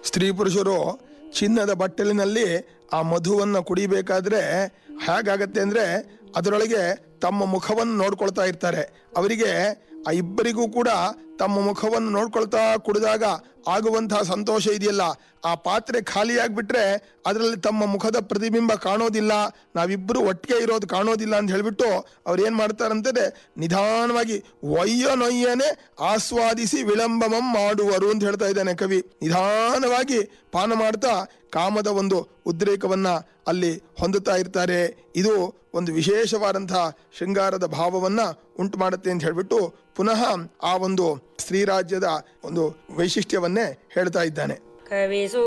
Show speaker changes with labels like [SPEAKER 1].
[SPEAKER 1] ಸ್ತ್ರೀ ಪುರುಷರು ಚಿನ್ನದ ಬಟ್ಟಲಿನಲ್ಲಿ ಆ ಮಧುವನ್ನು ಕುಡಿಬೇಕಾದ್ರೆ ಹೇಗಾಗತ್ತೆ ಅಂದ್ರೆ ಅದರೊಳಗೆ ತಮ್ಮ ಮುಖವನ್ನು ನೋಡ್ಕೊಳ್ತಾ ಇರ್ತಾರೆ ಅವರಿಗೆ ಆ ಇಬ್ಬರಿಗೂ ಕೂಡ ತಮ್ಮ ಮುಖವನ್ನು ನೋಡ್ಕೊಳ್ತಾ ಕುಡಿದಾಗ ಆಗುವಂತಹ ಸಂತೋಷ ಇದೆಯಲ್ಲ ಆ ಪಾತ್ರೆ ಖಾಲಿಯಾಗ್ಬಿಟ್ರೆ ಅದರಲ್ಲಿ ತಮ್ಮ ಮುಖದ ಪ್ರತಿಬಿಂಬ ಕಾಣೋದಿಲ್ಲ ನಾವಿಬ್ಬರು ಒಟ್ಟಿಗೆ ಇರೋದು ಕಾಣೋದಿಲ್ಲ ಅಂತ ಹೇಳ್ಬಿಟ್ಟು ಅವ್ರು ಏನ್ ಮಾಡ್ತಾರಂತಂದ್ರೆ ನಿಧಾನವಾಗಿ ಒಯ್ಯ ನೊಯ್ಯನೆ ಆಸ್ವಾದಿಸಿ ವಿಳಂಬಮಂ ಮಾಡುವರು ಅಂತ ಹೇಳ್ತಾ ಇದ್ದಾನೆ ಕವಿ ನಿಧಾನವಾಗಿ ಪಾನ ಮಾಡ್ತಾ ಕಾಮದ ಒಂದು ಉದ್ರೇಕವನ್ನ ಅಲ್ಲಿ ಹೊಂದುತ್ತಾ ಇರ್ತಾರೆ ಇದು ಒಂದು ವಿಶೇಷವಾದಂತಹ ಶೃಂಗಾರದ ಭಾವವನ್ನ ಉಂಟು ಮಾಡುತ್ತೆ ಅಂತ ಹೇಳ್ಬಿಟ್ಟು ಪುನಃ ಆ ಒಂದು ಸ್ತ್ರೀ ರಾಜ್ಯದ ಒಂದು ವೈಶಿಷ್ಟ್ಯವನ್ನೇ ಹೇಳ್ತಾ ಇದ್ದಾನೆ
[SPEAKER 2] ಕವಿಸು